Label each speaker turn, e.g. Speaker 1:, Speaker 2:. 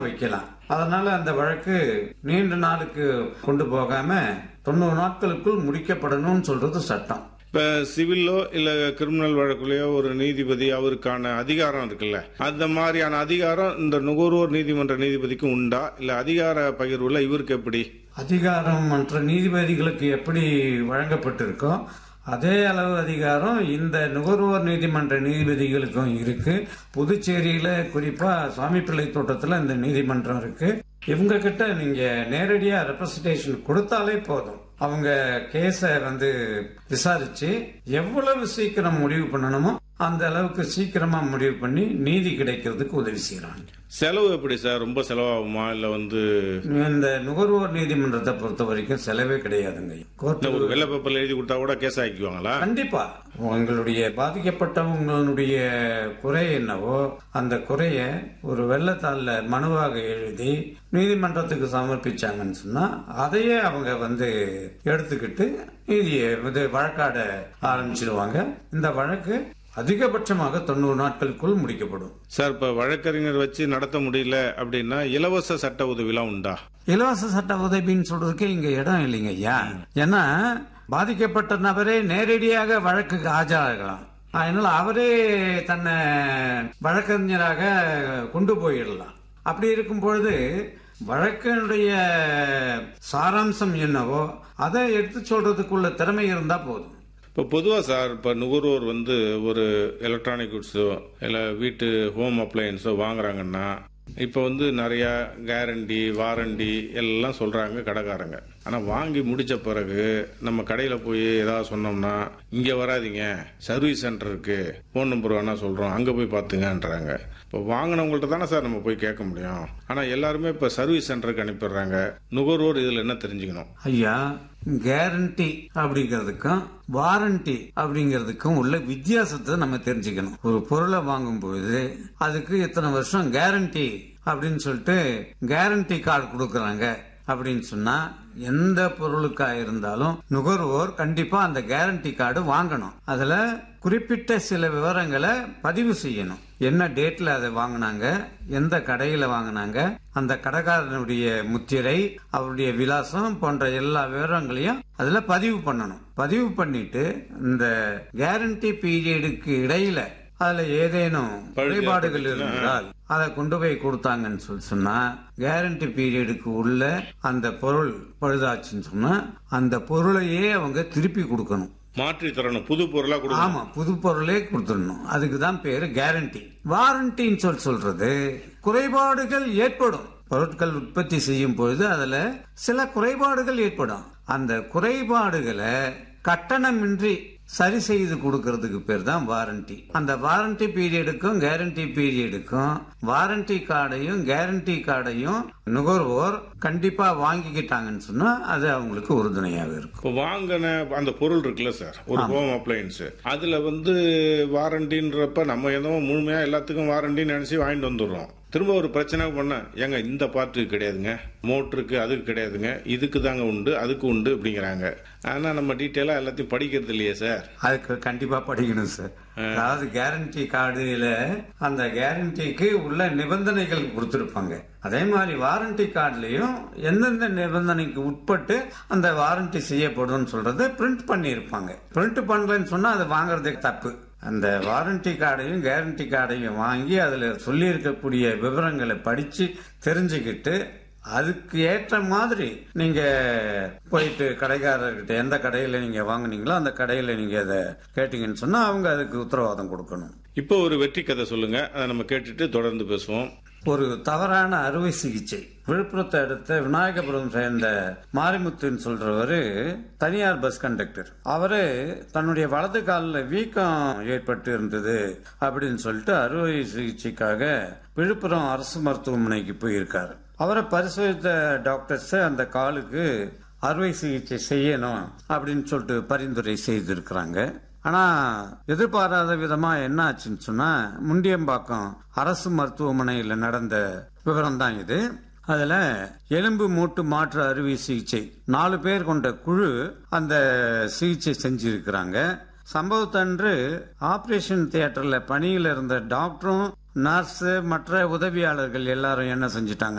Speaker 1: வைக்கலாம் அதனால அந்த வழக்கு நீண்ட நாளுக்கு கொண்டு போகாம தொண்ணூறு நாட்களுக்குள் முடிக்கப்படணும்னு சொல்றது சட்டம்
Speaker 2: இப்ப சிவிலோ இல்ல கிரிமினல் வழக்குலயோ ஒரு நீதிபதி அவருக்கான அதிகாரம் இருக்குல்ல அந்த மாதிரியான அதிகாரம் இந்த நுகர்வோர் நீதிமன்ற நீதிபதிக்கு உண்டா இல்ல அதிகார பகிர்வுல இவருக்கு எப்படி
Speaker 1: அதிகாரம் மற்ற நீதிபதிகளுக்கு எப்படி வழங்கப்பட்டிருக்கோ அதே அளவு அதிகாரம் இந்த நுகர்வோர் நீதிமன்ற நீதிபதிகளுக்கும் இருக்கு புதுச்சேரியில குறிப்பா சுவாமிப்பிள்ளை தோட்டத்துல இந்த நீதிமன்றம் இருக்கு இவங்க கிட்ட நீங்க நேரடியா ரெப்ரசன்டேஷன் கொடுத்தாலே போதும் அவங்க கேஸ வந்து விசாரிச்சு எவ்வளவு சீக்கிரம் முடிவு பண்ணணுமோ அந்த அளவுக்கு சீக்கிரமா முடிவு பண்ணி நீதி கிடைக்கிறதுக்கு உதவி செய்யறாங்க
Speaker 2: செலவு எப்படி சார் ரொம்ப செலவாகுமா இல்ல வந்து
Speaker 1: இந்த நுகர்வோர் நீதிமன்றத்தை பொறுத்த வரைக்கும் செலவே கிடையாதுங்க கோர்ட்டு
Speaker 2: ஒரு வெள்ளை பேப்பர்ல எழுதி கொடுத்தா கூட கேஸ் ஆக்கிக்குவாங்களா
Speaker 1: கண்டிப்பா உங்களுடைய பாதிக்கப்பட்டவங்களுடைய குறை என்னவோ அந்த குறைய ஒரு வெள்ளத்தாள்ல மனுவாக எழுதி நீதிமன்றத்துக்கு சமர்ப்பிச்சாங்கன்னு சொன்னா அதையே அவங்க வந்து எடுத்துக்கிட்டு நீதியை இது வழக்காட ஆரம்பிச்சிடுவாங்க இந்த வழக்கு அதிகபட்சமாக தொண்ணூறு நாட்களுக்குள் முடிக்கப்படும்
Speaker 2: சார் இப்ப வழக்கறிஞர் வச்சு நடத்த முடியல அப்படின்னா இலவச சட்ட உதவிலாம் உண்டா
Speaker 1: இலவச சட்ட உதவின்னு சொல்றதுக்கு இங்க இடம் இல்லைங்க ஐயா ஏன்னா பாதிக்கப்பட்ட நபரே நேரடியாக வழக்குக்கு ஆஜராகலாம் அதனால அவரே தன்னை வழக்கறிஞராக கொண்டு போயிடலாம் அப்படி இருக்கும் பொழுது வழக்கினுடைய சாராம்சம் என்னவோ அதை எடுத்து சொல்றதுக்குள்ள திறமை இருந்தா போதும்
Speaker 2: இப்போ பொதுவாக சார் இப்போ நுகர்வோர் வந்து ஒரு எலக்ட்ரானிக் குட்ஸோ இல்லை வீட்டு ஹோம் அப்ளையன்ஸோ வாங்குறாங்கன்னா இப்போ வந்து நிறைய கேரண்டி வாரண்டி எல்லாம் சொல்றாங்க கடைக்காரங்க ஆனால் வாங்கி முடிச்ச பிறகு நம்ம கடையில் போய் ஏதாவது சொன்னோம்னா இங்கே வராதீங்க சர்வீஸ் சென்டர் இருக்கு ஃபோன் நம்பர் வேணா சொல்கிறோம் அங்கே போய் பார்த்துங்கன்றாங்க இப்போ வாங்கினவங்கள்ட்ட தானே சார் நம்ம போய் கேட்க முடியும் ஆனால் எல்லாருமே இப்போ சர்வீஸ் சென்டருக்கு அனுப்பிடுறாங்க நுகர்வோர் இதில் என்ன தெரிஞ்சுக்கணும்
Speaker 1: ஐயா கேரண்டி அப்படிங்கிறதுக்கும் வாரண்டி அப்படிங்கிறதுக்கும் உள்ள வித்தியாசத்தை நம்ம தெரிஞ்சுக்கணும் ஒரு பொருளை வாங்கும் பொழுது அதுக்கு இத்தனை வருஷம் கேரண்டி அப்படின்னு சொல்லிட்டு கேரண்டி கார்டு கொடுக்கறாங்க அப்படின்னு சொன்னா எந்த பொருளுக்கா இருந்தாலும் நுகர்வோர் கண்டிப்பா அந்த கேரண்டி கார்டு வாங்கணும் அதுல குறிப்பிட்ட சில விவரங்களை பதிவு செய்யணும் என்ன டேட்ல அதை வாங்கினாங்க எந்த கடையில வாங்கினாங்க அந்த கடைக்காரனுடைய முத்திரை அவருடைய விலாசம் போன்ற எல்லா விவரங்களையும் அதுல பதிவு பண்ணணும் பதிவு பண்ணிட்டு இந்த கேரண்டி பீரியடுக்கு இடையில அதுல ஏதேனும் குறைபாடுகள் இருந்தால் அதை கொண்டு போய் கொடுத்தாங்கன்னு சொல்லி சொன்னா கேரண்டி பீரியடுக்கு உள்ள அந்த பொருள் பழுதாச்சுன்னு சொன்னா அந்த பொருளையே அவங்க திருப்பி கொடுக்கணும்
Speaker 2: மாற்றி தரணும் புது பொருளாக கொடுக்கணும்
Speaker 1: ஆமா புது பொருளே கொடுத்துடணும் அதுக்கு தான் பேரு கேரண்டி வாரண்டின்னு சொல்லி சொல்றது குறைபாடுகள் ஏற்படும் பொருட்கள் உற்பத்தி செய்யும் பொழுது அதுல சில குறைபாடுகள் ஏற்படும் அந்த குறைபாடுகளை கட்டணமின்றி சரி செய்து கொடுக்கறதுக்கு பேர் தான் வாரண்டி அந்த வாரண்டி பீரியடுக்கும் கேரண்டி பீரியடுக்கும் வாரண்டி கார்டையும் கேரண்டி கார்டையும் நுகர்வோர் கண்டிப்பா வாங்கிக்கிட்டாங்கன்னு சொன்னா அது அவங்களுக்கு உறுதுணையாக இருக்கும்
Speaker 2: இப்போ வாங்கின அந்த பொருள் இருக்குல்ல சார் ஒரு ஹோம் அப்ளையன்ஸ் அதுல வந்து வாரண்டின்றப்ப நம்ம ஏதோ முழுமையா எல்லாத்துக்கும் வாரண்டின்னு நினைச்சு வாங்கிட்டு வந்துடுறோம் திரும்ப ஒரு பிரச்சனை பண்ண ஏங்க இந்த பார்ட்டுக்கு கிடையாதுங்க மோட்டருக்கு அதுக்கு கிடையாதுங்க இதுக்கு தாங்க உண்டு அதுக்கு உண்டு அப்படிங்கிறாங்க ஆனா நம்ம டீட்டெயிலா எல்லாத்தையும் படிக்கிறது இல்லையே சார்
Speaker 1: அதுக்கு கண்டிப்பா படிக்கணும் சார் அதாவது கேரண்டி கார்டுல அந்த கேரண்டிக்கு உள்ள நிபந்தனைகள் கொடுத்திருப்பாங்க அதே மாதிரி வாரண்டி கார்டுலயும் எந்தெந்த நிபந்தனைக்கு உட்பட்டு அந்த வாரண்டி செய்யப்படும் சொல்றதை பிரிண்ட் பண்ணியிருப்பாங்க பிரிண்ட் பண்ணலன்னு சொன்னா அது வாங்குறதே தப்பு அந்த வாரண்டி கார்டையும் கேரண்டி கார்டையும் வாங்கி அதுல சொல்லி இருக்கக்கூடிய விவரங்களை படிச்சு தெரிஞ்சுக்கிட்டு அதுக்கு ஏற்ற மாதிரி நீங்க போயிட்டு கடைக்காரர்கிட்ட எந்த கடையில நீங்க வாங்குனீங்களோ அந்த கடையில நீங்க அதை கேட்டீங்கன்னு சொன்னா அவங்க அதுக்கு உத்தரவாதம் கொடுக்கணும்
Speaker 2: இப்போ ஒரு வெற்றி கதை சொல்லுங்க அதை நம்ம கேட்டுட்டு தொடர்ந்து பேசுவோம்
Speaker 1: ஒரு தவறான அறுவை சிகிச்சை விழுப்புரத்தை அடுத்த விநாயகபுரம் சேர்ந்த மாரிமுத்துன்னு சொல்றவரு தனியார் பஸ் கண்டக்டர் அவரு தன்னுடைய வலது காலில் வீக்கம் ஏற்பட்டு இருந்தது அப்படின்னு சொல்லிட்டு அறுவை சிகிச்சைக்காக விழுப்புரம் அரசு மருத்துவமனைக்கு போயிருக்காரு அவரை பரிசோதித்த டாக்டர்ஸ் அந்த காலுக்கு அறுவை சிகிச்சை செய்யணும் அப்படின்னு சொல்லிட்டு பரிந்துரை செய்திருக்கிறாங்க ஆனா எதிர்பாராத விதமா என்ன ஆச்சுன்னு சொன்னா முண்டியம்பாக்கம் அரசு மருத்துவமனையில நடந்த விவரம் தான் இது அதுல எலும்பு மூட்டு மாற்று அறுவை சிகிச்சை நாலு பேர் கொண்ட குழு அந்த சிகிச்சை செஞ்சிருக்கிறாங்க சம்பவத்தன்று ஆபரேஷன் தியேட்டர்ல பணியில் இருந்த டாக்டரும் நர்ஸ் மற்ற உதவியாளர்கள் எல்லாரும் என்ன செஞ்சுட்டாங்க